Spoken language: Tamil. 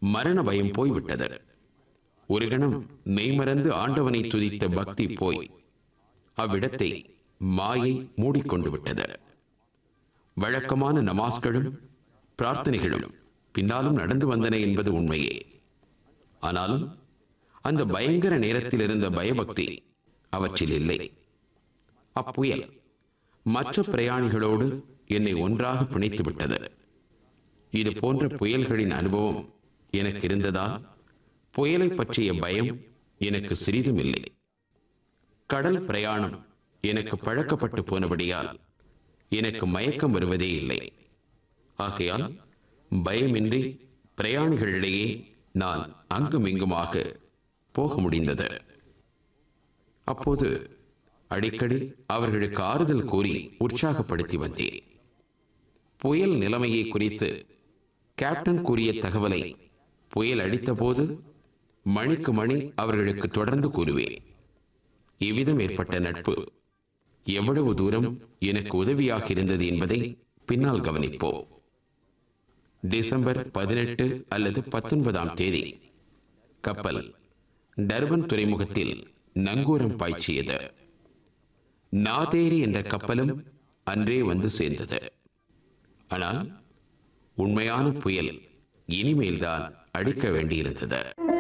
மரண பயம் போய்விட்டது ஒரு கணம் மெய்மறந்து ஆண்டவனை துதித்த பக்தி போய் அவ்விடத்தை மாயை மூடிக்கொண்டு விட்டது வழக்கமான நமாஸ்களும் பிரார்த்தனைகளும் பின்னாலும் நடந்து வந்தன என்பது உண்மையே ஆனாலும் அந்த பயங்கர நேரத்தில் இருந்த பயபக்தி அவற்றில் இல்லை அப்புயல் மற்ற பிரயாணிகளோடு என்னை ஒன்றாக பிணைத்து விட்டது இது போன்ற புயல்களின் அனுபவம் எனக்கு இருந்ததால் புயலை பற்றிய பயம் எனக்கு சிறிதும் இல்லை கடல் பிரயாணம் எனக்கு பழக்கப்பட்டு போனபடியால் எனக்கு மயக்கம் வருவதே இல்லை ஆகையால் பயமின்றி பிரயாணிகளிடையே நான் அங்கும் இங்குமாக போக முடிந்தது அப்போது அடிக்கடி அவர்களுக்கு ஆறுதல் கூறி உற்சாகப்படுத்தி வந்தேன் புயல் நிலைமையை குறித்து கேப்டன் கூறிய தகவலை புயல் அடித்தபோது மணிக்கு மணி அவர்களுக்கு தொடர்ந்து கூறுவேன் இவ்விதம் ஏற்பட்ட நட்பு எவ்வளவு தூரம் எனக்கு உதவியாக இருந்தது என்பதை பின்னால் கவனிப்போம் டிசம்பர் பதினெட்டு அல்லது பத்தொன்பதாம் தேதி கப்பல் டர்பன் துறைமுகத்தில் நங்கூரம் பாய்ச்சியது நாதேரி என்ற கப்பலும் அன்றே வந்து சேர்ந்தது ஆனால் உண்மையான புயல் இனிமேல்தான் அடிக்க வேண்டியிருந்தது